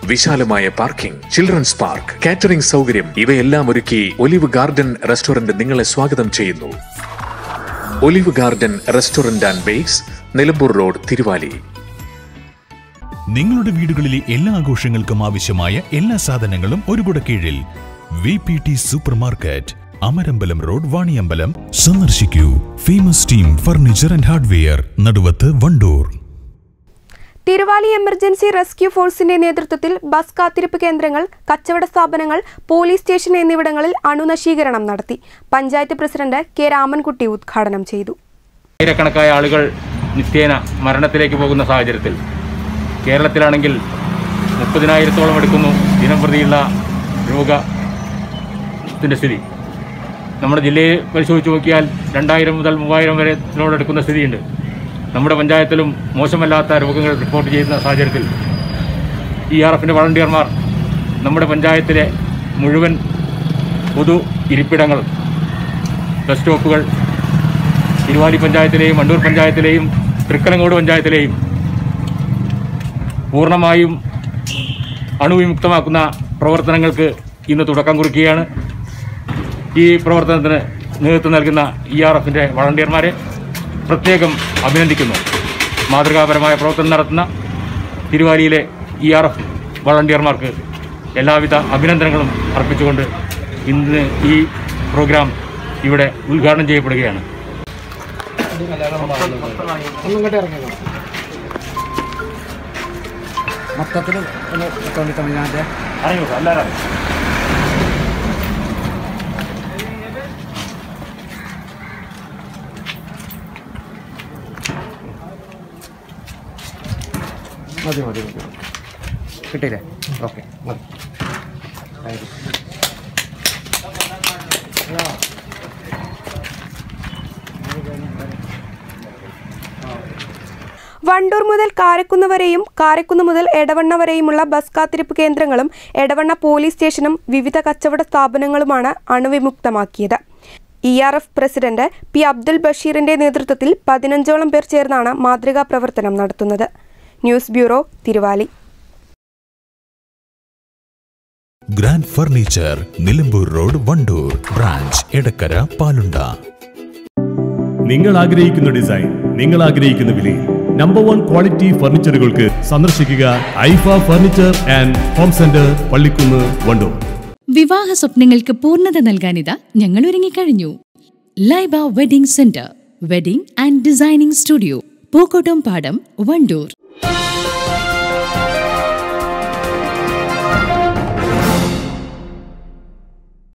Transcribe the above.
വിശാലമായ parking children's park catering സൗകര്യം ഇവയെല്ലാം ഒരുക്കി ഒലിവ് ഗാർഡൻ റെസ്റ്റോറന്റ് നിങ്ങളെ സ്വാഗതം ചെയ്യുന്നു olive garden restaurant and bakes Nilambur road Thiruvali നിങ്ങളുടെ വീടുകളിലെ എല്ലാ ആഘോഷങ്ങൾക്കും ആവശ്യമായ എല്ലാ സാധനങ്ങളും ഒരു കുട കീഴിൽ V P T super market Amarambalam road Vaniyambalam സന്ദർശിക്കൂ famous team furniture and hardware Naduvath Wandoor Thiruvali emergency rescue ഫോഴ്സിന്റെ നേതൃത്വത്തിൽ ബസ് കാത്തിരിപ്പ് കേന്ദ്രങ്ങൾ കച്ചവട സ്ഥാപനങ്ങൾ പോലീസ് സ്റ്റേഷൻ എന്നിവിടങ്ങളിൽ അണുനശീകരണം നടത്തി പഞ്ചായത്ത് പ്രസിഡന്റ് കെ രാമൻകുട്ടി ഉദ്ഘാടനം ചെയ്തു ആയിരക്കണക്കായ ആളുകൾ നിത്യേന മരണത്തിലേക്ക് പോകുന്ന സാഹചര്യത്തിൽ കേരളത്തിലാണെങ്കിൽ മുപ്പതിനായിരത്തോളം എടുക്കുന്നു ദിനം പ്രതിയുള്ള രോഗത്തിൻ്റെ സ്ഥിതി നമ്മുടെ ജില്ലയെ പരിശോധിച്ച് നോക്കിയാൽ രണ്ടായിരം മുതൽ മൂവായിരം വരെ എടുക്കുന്ന സ്ഥിതിയുണ്ട് നമ്മുടെ പഞ്ചായത്തിലും മോശമല്ലാത്ത രോഗങ്ങൾ റിപ്പോർട്ട് ചെയ്യുന്ന സാഹചര്യത്തിൽ ഇ ആർ എഫിൻ്റെ വളണ്ടിയർമാർ നമ്മുടെ പഞ്ചായത്തിലെ മുഴുവൻ പൊതു ഇരിപ്പിടങ്ങൾ ബസ് സ്റ്റോപ്പുകൾ തിരുവാലി പഞ്ചായത്തിലെയും വണ്ടൂർ പഞ്ചായത്തിലെയും തൃക്കലങ്ങോട് പഞ്ചായത്തിലെയും പൂർണ്ണമായും അണുവിമുക്തമാക്കുന്ന പ്രവർത്തനങ്ങൾക്ക് ഇന്ന് തുടക്കം കുറിക്കുകയാണ് ഈ പ്രവർത്തനത്തിന് നേതൃത്വം നൽകുന്ന ഇ ആർ എഫിൻ്റെ വളണ്ടിയർമാരെ പ്രത്യേകം അഭിനന്ദിക്കുന്നു മാതൃകാപരമായ പ്രവർത്തനം നടത്തുന്ന തിരുവാലിയിലെ ഇ ആർ എഫ് വളണ്ടിയർമാർക്ക് എല്ലാവിധ അഭിനന്ദനങ്ങളും അർപ്പിച്ചുകൊണ്ട് ഇന്ന് ഈ പ്രോഗ്രാം ഇവിടെ ഉദ്ഘാടനം ചെയ്യപ്പെടുകയാണ് മൊത്തത്തിൽ ഒന്ന് തോന്നി തമിഴ്നാട്ടിലെ അറിയോ എല്ലാവരും മതി മതി മതി കിട്ടിയില്ലേ ഓക്കെ മതി വണ്ടൂർ മുതൽ കാരക്കുന്ന് വരെയും കാരക്കുന്ന് മുതൽ എടവണ്ണ വരെയുമുള്ള ബസ് കാത്തിരിപ്പ് കേന്ദ്രങ്ങളും എടവണ്ണ പോലീസ് സ്റ്റേഷനും വിവിധ കച്ചവട സ്ഥാപനങ്ങളുമാണ് അണുവിമുക്തമാക്കിയത് E R F president P Abdul ബഷീറിന്റെ നേതൃത്വത്തിൽ പതിനഞ്ചോളം പേർ ചേർന്നാണ് മാതൃകാ പ്രവർത്തനം നടത്തുന്നത് news bureau Thiruvali grand furniture Nilambur road Wandoor branch Edakkara Palunda നിങ്ങൾ ആഗ്രഹിക്കുന്ന ഡിസൈൻ നിങ്ങൾ ആഗ്രഹിക്കുന്ന വിലയിൽ നമ്പർ വൺ ക്വാളിറ്റി ഫർണിച്ചറുകൾക്ക് സന്ദർശിക്കുക Aifa furniture and home centre Pallikkunnu Wandoor വിവാഹ സ്വപ്നങ്ങൾക്ക് പൂർണ്ണത നൽകാനിതാ ഞങ്ങൾ ഒരുങ്ങിക്കഴിഞ്ഞു Laiba wedding centre wedding and designing studio Pookkottumpadam Wandoor